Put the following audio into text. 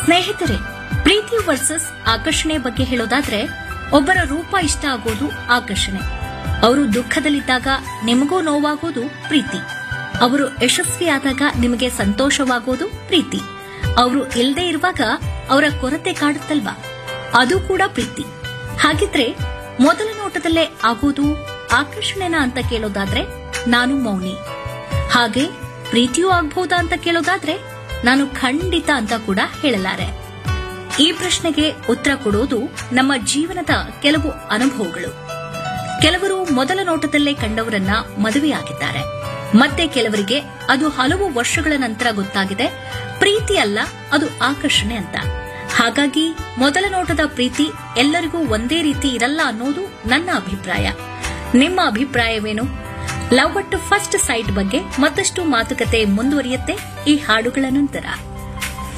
ಸ್ನೇಹಿತರೆ ಪ್ರೀತಿ ವರ್ಸಸ್ ಆಕರ್ಷಣೆ ಬಗ್ಗೆ ಹೇಳೋದಾದ್ರೆ ಒಬ್ಬರ ರೂಪ ಇಷ್ಟ ಆಗೋದು ಆಕರ್ಷಣೆ ಅವರು ದುಃಖದಲ್ಲಿದ್ದಾಗ ನಿಮಗೂ ನೋವಾಗೋದು ಪ್ರೀತಿ ಅವರು ಯಶಸ್ವಿಯಾದಾಗ ನಿಮಗೆ ಸಂತೋಷವಾಗೋದು ಪ್ರೀತಿ ಅವರು ಇಲ್ಲದೆ ಇರುವಾಗ ಅವರ ಕೊರತೆ ಕಾಡುತ್ತಲ್ವಾ ಅದು ಕೂಡ ಪ್ರೀತಿ ಹಾಗಿದ್ರೆ ಮೊದಲ ನೋಟದಲ್ಲೇ ಆಗೋದು ಆಕರ್ಷಣೆನ ಅಂತ ಕೇಳೋದಾದ್ರೆ ನಾನು ಮೌನಿ ಹಾಗೆ ಪ್ರೀತಿಯೂ ಆಗ್ಬಹುದಾ ಅಂತ ಕೇಳೋದಾದ್ರೆ ನಾನು ಖಂಡಿತ ಅಂತ ಕೂಡ ಹೇಳಲಾರೆ ಈ ಪ್ರಶ್ನೆಗೆ ಉತ್ತರ ಕೊಡೋದು ನಮ್ಮ ಜೀವನದ ಕೆಲವು ಅನುಭವಗಳು ಕೆಲವರು ಮೊದಲ ನೋಟದಲ್ಲೇ ಕಂಡವರನ್ನ ಮದುವೆಯಾಗಿದ್ದಾರೆ ಮತ್ತೆ ಕೆಲವರಿಗೆ ಅದು ಹಲವು ವರ್ಷಗಳ ನಂತರ ಗೊತ್ತಾಗಿದೆ ಪ್ರೀತಿ ಅಲ್ಲ ಅದು ಆಕರ್ಷಣೆ ಅಂತ ಹಾಗಾಗಿ ಮೊದಲ ನೋಟದ ಪ್ರೀತಿ ಎಲ್ಲರಿಗೂ ಒಂದೇ ರೀತಿ ಇರಲ್ಲ ಅನ್ನೋದು ನನ್ನ ಅಭಿಪ್ರಾಯ ನಿಮ್ಮ ಅಭಿಪ್ರಾಯವೇನು ಲವ್ ಅಟ್ ಫಸ್ಟ್ ಸೈಟ್ ಬಗ್ಗೆ ಮತ್ತಷ್ಟು ಮಾತುಕತೆ ಮುಂದುವರಿಯುತ್ತೆ ಈ ಹಾಡುಗಳ ನಂತರ